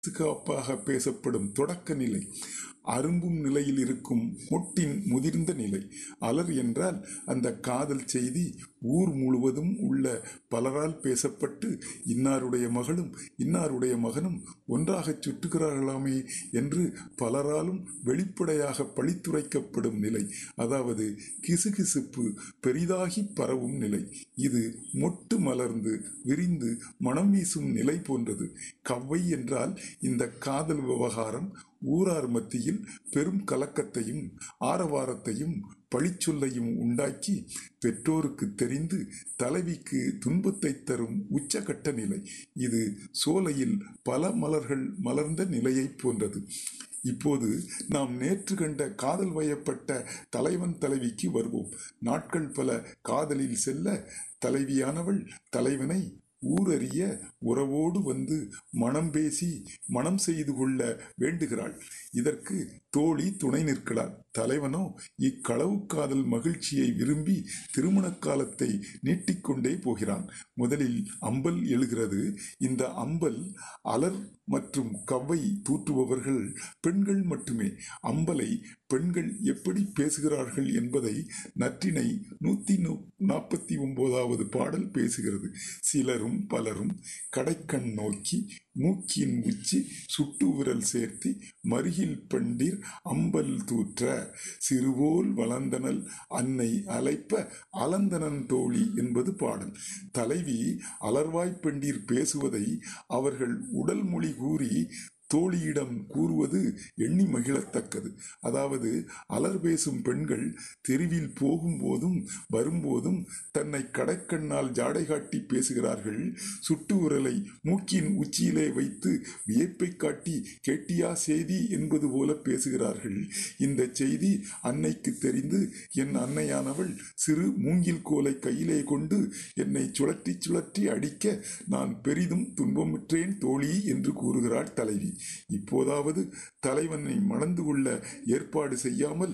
பாதுகாப்பாக பேசப்படும் தொடக்க நிலை அரும்பும் நிலையில் இருக்கும் மொட்டின் முதிர்ந்த நிலை அலர் என்றால் அந்த காதல் செய்தி ஊர் முழுவதும் உள்ள பலரால் பேசப்பட்டு இன்னாருடைய மகளும் இன்னாருடைய மகனும் ஒன்றாகச் சுற்றுகிறார்களாமே என்று பலராலும் வெளிப்படையாக பழித்துரைக்கப்படும் நிலை அதாவது கிசுகிசுப்பு பெரிதாகி பரவும் நிலை இது மொட்டு மலர்ந்து விரிந்து மனம் வீசும் நிலை போன்றது கவ்வை என்றால் இந்த காதல் விவகாரம் ஊரார் மத்தியில் பெரும் கலக்கத்தையும் ஆரவாரத்தையும் பழிச்சொல்லையும் உண்டாக்கி பெற்றோருக்கு தெரிந்து தலைவிக்கு துன்பத்தை தரும் உச்சகட்ட நிலை இது சோலையில் பல மலர்கள் மலர்ந்த நிலையை போன்றது இப்போது நாம் நேற்று கண்ட காதல் வயப்பட்ட தலைவன் தலைவிக்கு வருவோம் நாட்கள் பல காதலில் செல்ல தலைவியானவள் தலைவனை ஊரறிய உறவோடு வந்து மனம் பேசி மனம் செய்து கொள்ள வேண்டுகிறாள் இதற்கு தோழி துணை நிற்கிறாள் தலைவனோ இக்களவு காதல் மகிழ்ச்சியை விரும்பி திருமண காலத்தை நீட்டிக்கொண்டே போகிறான் முதலில் அம்பல் எழுகிறது இந்த அம்பல் அலர் மற்றும் கவ்வை தூற்றுபவர்கள் பெண்கள் மட்டுமே அம்பலை பெண்கள் எப்படி பேசுகிறார்கள் என்பதை நற்றினை நூத்தி நாற்பத்தி ஒன்பதாவது பாடல் பேசுகிறது சிலரும் பலரும் கடைக்கண் நோக்கி மூக்கின் உச்சி சுட்டு விரல் சேர்த்தி மருகில் பெண்டிர் அம்பல் தூற்ற சிறுவோல் வளர்ந்தனல் அன்னை அழைப்ப அலந்தனன் தோழி என்பது பாடல் தலைவி அலர்வாய் பெண்டீர் பேசுவதை அவர்கள் உடல் மொழி கூறி தோழியிடம் கூறுவது எண்ணி மகிழத்தக்கது அதாவது அலர் பேசும் பெண்கள் தெருவில் போகும்போதும் வரும்போதும் தன்னை கடைக்கண்ணால் ஜாடை காட்டி பேசுகிறார்கள் சுட்டு உரலை மூக்கின் உச்சியிலே வைத்து வியப்பை காட்டி கேட்டியா செய்தி என்பது போல பேசுகிறார்கள் இந்த செய்தி அன்னைக்கு தெரிந்து என் அன்னையானவள் சிறு மூங்கில் கோலை கையிலே கொண்டு என்னை சுழற்றி சுழற்றி அடிக்க நான் பெரிதும் துன்பமுற்றேன் தோழி என்று கூறுகிறாள் தலைவி இப்போதாவது தலைவனை மணந்து கொள்ள ஏற்பாடு செய்யாமல்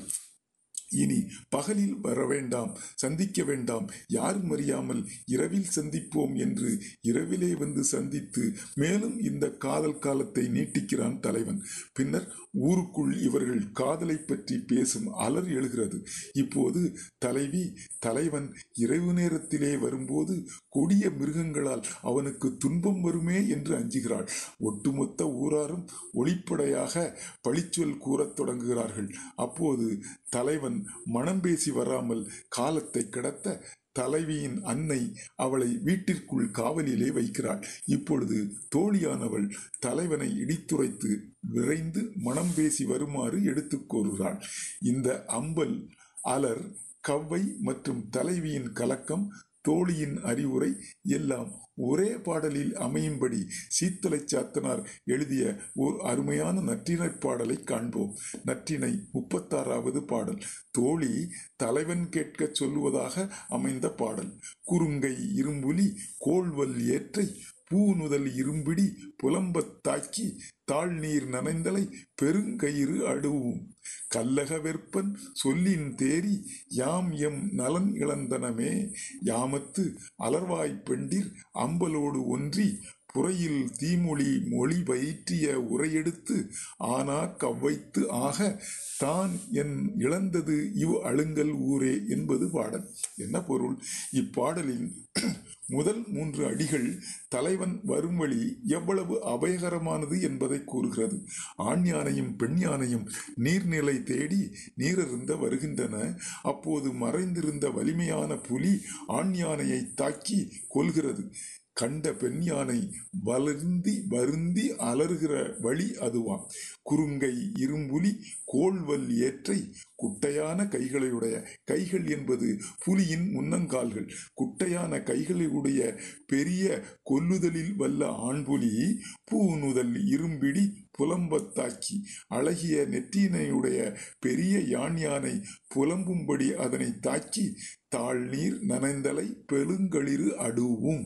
இனி பகலில் வர வேண்டாம் சந்திக்க வேண்டாம் யாரும் அறியாமல் இரவில் சந்திப்போம் என்று இரவிலே வந்து சந்தித்து மேலும் இந்த காதல் காலத்தை நீட்டிக்கிறான் தலைவன் பின்னர் ஊருக்குள் இவர்கள் காதலை பற்றி பேசும் அலர் எழுகிறது இப்போது தலைவி தலைவன் இரவு நேரத்திலே வரும்போது கொடிய மிருகங்களால் அவனுக்கு துன்பம் வருமே என்று அஞ்சுகிறாள் ஒட்டுமொத்த ஊராரும் ஒளிப்படையாக பழிச்சொல் கூறத் தொடங்குகிறார்கள் அப்போது தலைவன் மனம் பேசி வராமல் காலத்தை கடத்த தலைவியின் அன்னை அவளை வீட்டிற்குள் காவலிலே வைக்கிறாள் இப்பொழுது தோழியானவள் தலைவனை இடித்துரைத்து விரைந்து மனம் பேசி வருமாறு எடுத்துக் கோருகிறாள் இந்த அம்பல் அலர் கவ்வை மற்றும் தலைவியின் கலக்கம் தோழியின் அறிவுரை எல்லாம் ஒரே பாடலில் அமையும்படி சீத்தலை சாத்தனார் எழுதிய ஓர் அருமையான நற்றினை பாடலை காண்போம் நற்றினை முப்பத்தாறாவது பாடல் தோழி தலைவன் கேட்க சொல்லுவதாக அமைந்த பாடல் குறுங்கை இரும்புலி கோள்வல் ஏற்றை பூநுதல் இரும்பிடி புலம்பத் தாக்கி தாழ்நீர் நனைந்தலை பெருங்கயிறு அடுவும் கல்லக வெற்பன் சொல்லின் தேரி யாம் எம் நலன் இழந்தனமே யாமத்து அலர்வாய் பெண்டிர் அம்பலோடு ஒன்றி புறையில் தீமொழி மொழி பயிற்றிய உரையெடுத்து ஆனா கவ்வைத்து ஆக தான் என் இழந்தது இவ் அழுங்கல் ஊரே என்பது பாடல் என்ன பொருள் இப்பாடலின் முதல் மூன்று அடிகள் தலைவன் வரும் வழி எவ்வளவு அபயகரமானது என்பதை கூறுகிறது ஆண் யானையும் பெண் யானையும் நீர்நிலை தேடி நீரருந்த வருகின்றன அப்போது மறைந்திருந்த வலிமையான புலி ஆண் யானையை தாக்கி கொள்கிறது கண்ட பெண் யானை வளர்ந்தி வருந்தி அலறுகிற வழி அதுவாம் குறுங்கை இரும்புலி கோள்வல் ஏற்றை குட்டையான கைகளையுடைய கைகள் என்பது புலியின் முன்னங்கால்கள் குட்டையான கைகளுடைய பெரிய கொல்லுதலில் வல்ல ஆண்புலி பூநுதல் இரும்பிடி புலம்பத்தாக்கி அழகிய நெற்றியினையுடைய பெரிய யான் யானை புலம்பும்படி அதனை தாக்கி தாழ்நீர் நனைந்தலை பெருங்களிறு அடுவும்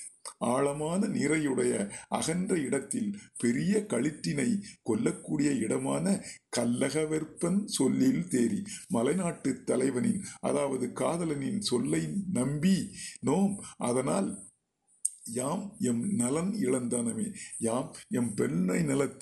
ஆழமான நீரையுடைய அகன்ற இடத்தில் பெரிய களிற்றினை கொல்லக்கூடிய இடமான கல்லகவெற்பன் சொல்லில் தேறி மலைநாட்டு தலைவனின் அதாவது காதலனின் சொல்லை நம்பி நோம் அதனால் யாம் எம் நலன் இழந்தானமே யாம் எம் பெண்ணை நலத்தை